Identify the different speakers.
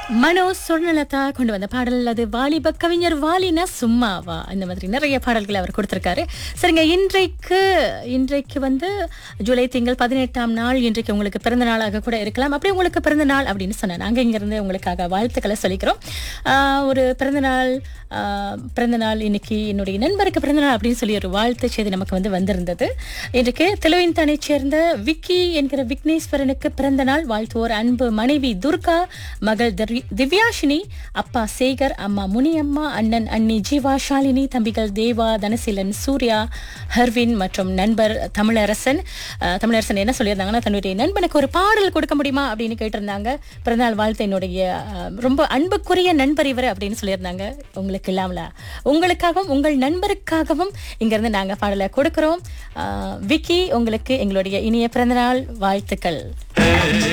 Speaker 1: மனோ சொர்ணலதா கொண்டு வந்த பாடல் அது வாலிப கவிஞர் வாலினா சும்மாவா இந்த மாதிரி நிறைய பாடல்களை அவர் கொடுத்திருக்காரு சரிங்க இன்றைக்கு இன்றைக்கு வந்து ஜூலை திங்கள் பதினெட்டாம் நாள் இன்றைக்கு உங்களுக்கு பிறந்த நாளாக கூட இருக்கலாம் அப்படி உங்களுக்கு பிறந்த நாள் அப்படின்னு சொன்னேன் நாங்கள் இங்கிருந்து உங்களுக்காக வாழ்த்துக்களை சொல்லிக்கிறோம் ஆஹ் ஒரு பிறந்த நாள் ஆஹ் பிறந்த நாள் இன்னைக்கு என்னுடைய நண்பருக்கு பிறந்த நாள் அப்படின்னு சொல்லி ஒரு வாழ்த்து செய்தி நமக்கு வந்து வந்திருந்தது இன்றைக்கு தெலுவின்தானை சேர்ந்த விக்கி என்கிற விக்னேஸ்வரனுக்கு பிறந்த நாள் வாழ்த்துவோர் அன்பு மனைவி துர்கா மகள் திவ்ய- திவ்யாஷினி அப்பா சேகர் அம்மா முனியம்மா அண்ணன் அண்ணி ஜீவா ஷாலினி தம்பிகள் தேவா தனசீலன் சூர்யா ஹர்வின் மற்றும் நண்பர் தமிழரசன் அஹ், தமிழரசன் என்ன சொல்லியிருந்தாங்கன்னா தன்னுடைய நண்பனுக்கு ஒரு பாடல் கொடுக்க முடியுமா அப்படின்னு கேட்டிருந்தாங்க பிறந்தநாள் வாழ்த்து என்னுடைய அஹ், ரொம்ப அன்புக்குரிய நண்பர் இவர் அப்படின்னு சொல்லியிருந்தாங்க உங்களுக்கு இல்லாமல உங்களுக்காகவும் உங்கள் நண்பருக்காகவும் இங்கிருந்து நாங்க பாடலை கொடுக்கிறோம் அஹ், விக்கி உங்களுக்கு எங்களுடைய இனிய பிறந்தநாள் வாழ்த்துக்கள்